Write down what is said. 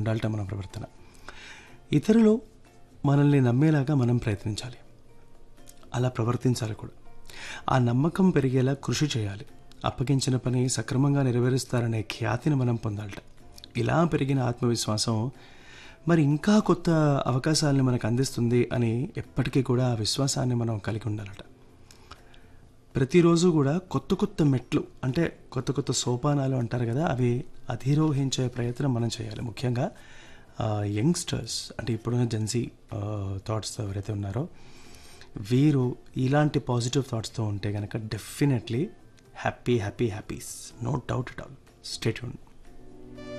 ఉండాలట మన ప్రవర్తన ఇతరులు మనల్ని నమ్మేలాగా మనం ప్రయత్నించాలి అలా ప్రవర్తించాలి కూడా ఆ నమ్మకం పెరిగేలా కృషి చేయాలి అప్పగించిన పని సక్రమంగా నెరవేరుస్తారనే ఖ్యాతిని మనం పొందాలట ఇలా పెరిగిన ఆత్మవిశ్వాసం మరి ఇంకా కొత్త అవకాశాలను మనకు అందిస్తుంది అని ఎప్పటికీ కూడా ఆ విశ్వాసాన్ని మనం కలిగి ఉండాలట ప్రతిరోజు కూడా కొత్త కొత్త మెట్లు అంటే కొత్త కొత్త సోపానాలు అంటారు కదా అవి అధిరోహించే ప్రయత్నం మనం చేయాలి ముఖ్యంగా యంగ్స్టర్స్ అంటే ఇప్పుడున్న జెన్సీ థాట్స్ ఎవరైతే ఉన్నారో వీరు ఇలాంటి పాజిటివ్ థాట్స్తో ఉంటే కనుక డెఫినెట్లీ హ్యాపీ హ్యాపీ హ్యాపీస్ no doubt at all stay tune